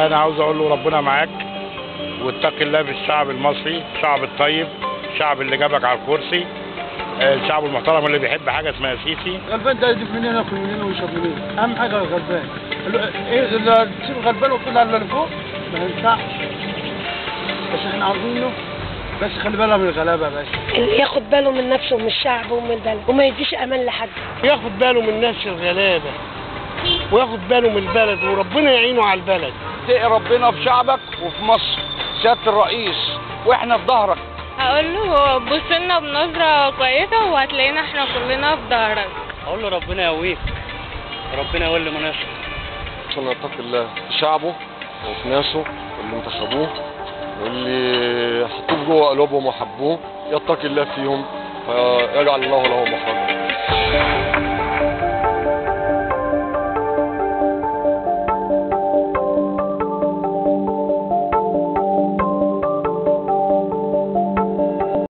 انا عاوز اقول له ربنا معاك واتق الله في الشعب المصري الشعب الطيب الشعب اللي جابك على الكرسي آه، الشعب المحترم اللي بيحب حاجه اسمها سيسي غلبان ده يدف منين ياكل منين ويشرب منين اهم حاجه الغلبان ال- ايه اذا تسيب غلبان وتطلع على اللي فوق ما ينفعش بس احنا عاوزينه بس خلي بالها من الغلابه بس اللي ياخد باله من نفسه ومن الشعب ومن البلد وما يديش امان لحد ياخد باله من الناس الغلابة وياخد باله من البلد وربنا يعينه على البلد اتقي ربنا في شعبك وفي مصر سياده الرئيس واحنا في ظهرك هقول له بص لنا بنظرة كويسة وهتلاقينا احنا كلنا في ظهرك اقول له ربنا يقويك ربنا يولي مناسك عشان يتقي الله في شعبه وفي ناسه اللي انتخبوه واللي حطوه جوه قلوبهم وحبوه يتقي الله فيهم فيجعل الله له مخرجا